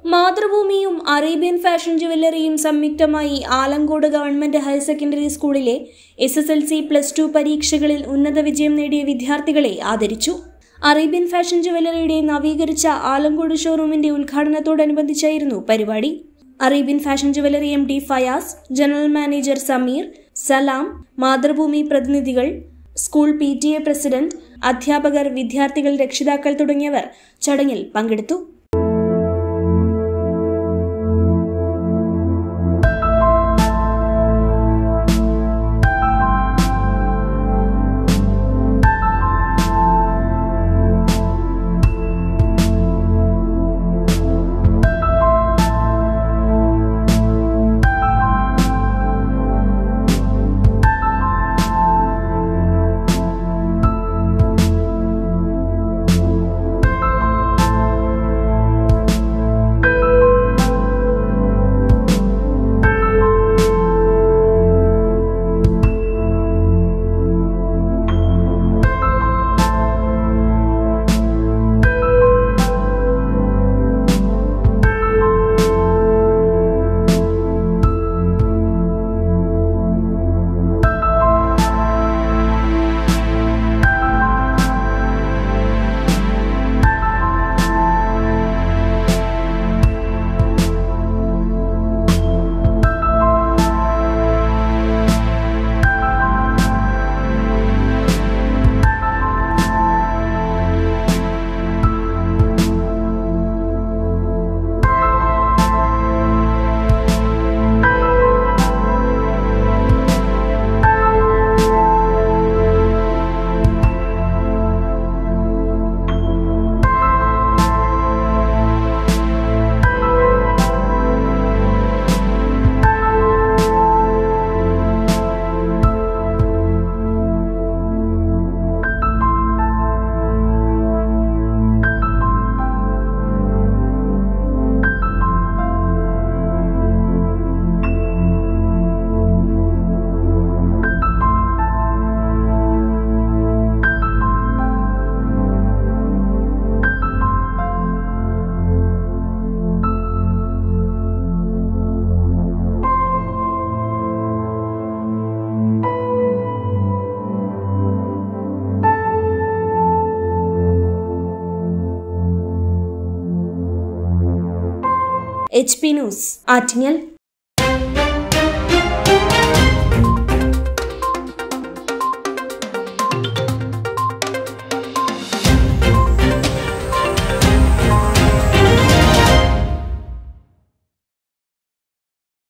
മാതൃഭൂമിയും Arabian fashion ജുവല്ലറിയും സംയുക്തമായി Alamkode government higher secondary സ്കൂളിലെ S S L C plus two പരീക്ഷകളിൽ ഉന്നത വിജയം നേടിയ വിദ്യാർത്ഥികളെ ആദരിച്ചു അറേബ്യൻ ഫാഷൻ ജുവല്ലറിയുടെ നവീകരിച്ച ആലങ്കോട് ഷോറൂമിന്റെ ഉദ്ഘാടനത്തോടനുബന്ധിച്ചായിരുന്നു പരിപാടി Arabian fashion jewellery M D Fayas general manager Sameer Salam Mathrubhumi പ്രതിനിധികൾ school P T A president അധ്യാപകർ വിദ്യാർത്ഥികൾ രക്ഷിതാക്കൾ തുടങ്ങിയവർ ചടങ്ങിൽ പങ്കെടുത്തു എച്ച് പി ന്യൂസ് ആറ്റിങ്ങൽ